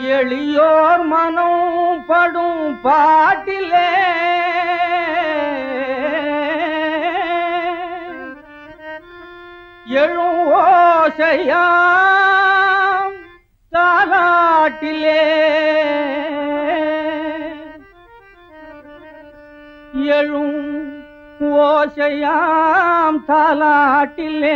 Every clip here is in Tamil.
எளியோர் மனம் படும் பாட்டிலே எழும் ஓசையாம் தாலாட்டிலே எழும் ஓசையாம் தாலாட்டிலே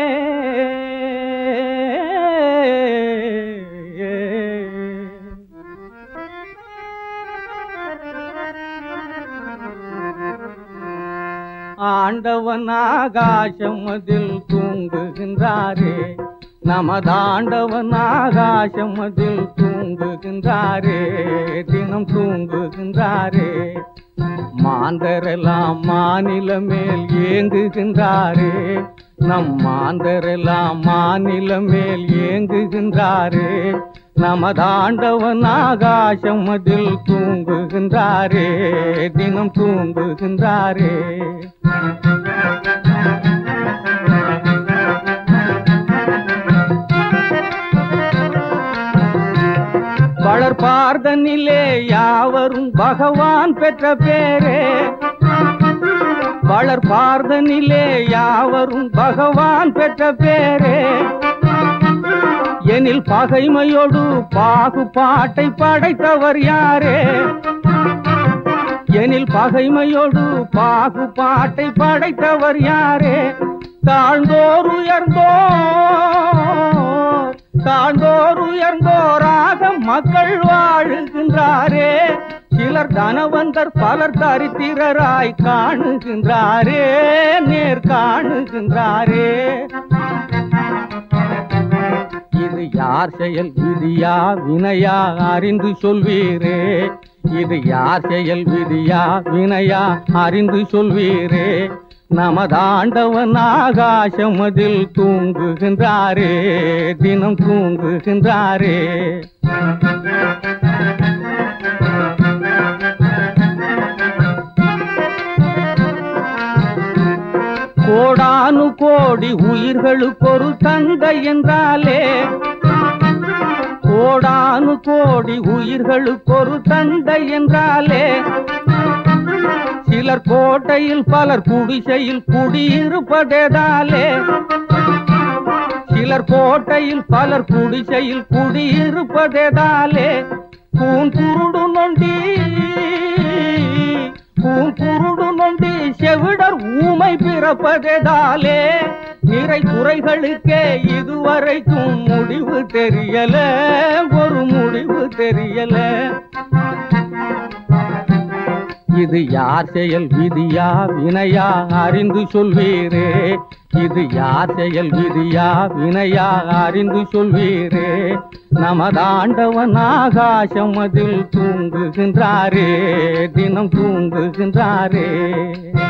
ஆண்டவன் ஆகாசம் அதில் தூங்குகின்றாரே நமதாண்டவன் ஆகாசம் அதில் தூங்குகின்றாரே தினம் தூங்குகின்றாரே மாந்தரெல்லாம் மாநில மேல் ஏங்குகின்றாரே நம் மாந்தரெல்லாம் மாநில மேல் ஏங்குகின்றாரே நமதாண்டவன் ஆகாசம் அதில் தூங்குகின்றாரே தினம் தூங்குகின்றாரே வளர்பார்தனிலே யாவரும் பகவான் பெற்ற பேரே வளர்பார்தனிலே யாவரும் பகவான் பெற்ற பேரே எனில் பகைமையோடு பாகுபாட்டை படைத்தவர் யாரே எனில் பகைமையோடு பாகுபாட்டை படைத்தவர் யாரே தாழ்ந்தோர் உயர்ந்தோர் தாழ்ந்தோர் உயர்ந்தோராக மக்கள் வாழுகின்றாரே சிலர் தனவந்தர் பலர் தரித்திரராய் காணுகின்றாரே நேர் காணுகின்றாரே இது யார் செயல் விதியா வினையா அறிந்து சொல்வீரே இது யார் செயல் விதியா வினையா அறிந்து சொல்வீரே நமதாண்டவன் ஆகாசம் அதில் தூங்குகின்றாரே தினம் தூங்குகின்றாரே கோடானு கோடி உயிர்களுக்கு ஒரு தந்தை என்றாலே கோடானு கோடி உயிர்களுக்கு ஒரு தந்தை என்றாலே சிலர் கோட்டையில் பலர் குடிசையில் குடியிருப்பதேதாலே சிலர் கோட்டையில் பலர் குடிசையில் குடியிருப்பதேதாலே பூங்குருடு நொண்டி பூங்குருடு நொண்டி செவிடர் ஊமை பிறப்பதேதாலே நிறை குறைகளுக்கே இதுவரைக்கும் முடிவு தெரியல ஒரு முடிவு தெரியல இது யார் செயல் விதியா வினையா அறிந்து சொல்வீரே இது யார் செயல் விதியா வினையா அறிந்து சொல்வீரே நமதாண்டவன் ஆகாசம் அதில் தூங்குகின்றாரே தினம் தூங்குகின்றாரே